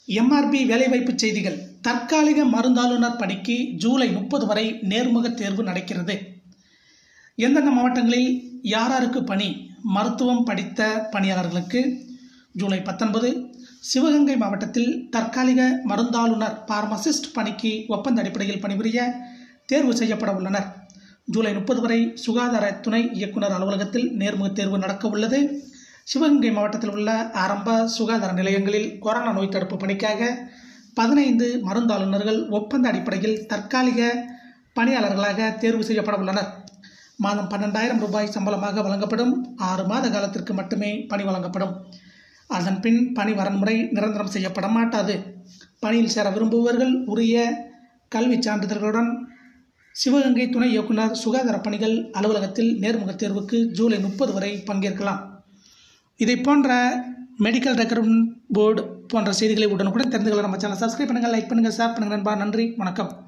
MRP வேலைவாய்ப்பு செய்திகள் தற்காலிக மருந்தாளுநர் பணிக்கு ஜூலை முப்பது வரை நேர்முக தேர்வு நடக்கிறது எந்தெந்த மாவட்டங்களில் யாராருக்கு பணி மருத்துவம் படித்த பணியாளர்களுக்கு ஜூலை பத்தொன்பது சிவகங்கை மாவட்டத்தில் தற்காலிக மருந்தாளுநர் பார்மசிஸ்ட் பணிக்கு ஒப்பந்த அடிப்படையில் பணிபுரிய தேர்வு செய்யப்பட உள்ளனர் ஜூலை முப்பது வரை சுகாதார துணை இயக்குனர் அலுவலகத்தில் நேர்முக தேர்வு நடக்க உள்ளது சிவகங்கை மாவட்டத்தில் உள்ள ஆரம்ப சுகாதார நிலையங்களில் கொரோனா நோய் தடுப்பு பணிக்காக பதினைந்து மருந்தாளுநர்கள் ஒப்பந்த அடிப்படையில் தற்காலிக பணியாளர்களாக தேர்வு செய்யப்பட உள்ளனர் மாதம் பன்னெண்டாயிரம் ரூபாய் சம்பளமாக வழங்கப்படும் ஆறு மாத காலத்திற்கு மட்டுமே பணி வழங்கப்படும் அதன் பின் பணி வரன்முறை நிரந்தரம் செய்யப்பட மாட்டாது பணியில் சேர விரும்புபவர்கள் உரிய கல்விச் சான்றிதழ்களுடன் சிவகங்கை துணை இயக்குனர் சுகாதார பணிகள் அலுவலகத்தில் நேர்முக தேர்வுக்கு ஜூலை முப்பது வரை பங்கேற்கலாம் இதை போன்ற மெடிக்கல் ரெக்ரூட்மெண்ட் போர்டு போன்ற செய்திகளை உடனுக்குடன் தெரிந்து கொள்ள நம்ம சேனல் சப்ஸ்கிரைப் பண்ணுங்கள் லைக் பண்ணுங்கள் ஷேர் பண்ணுங்கள் நண்பா நன்றி வணக்கம்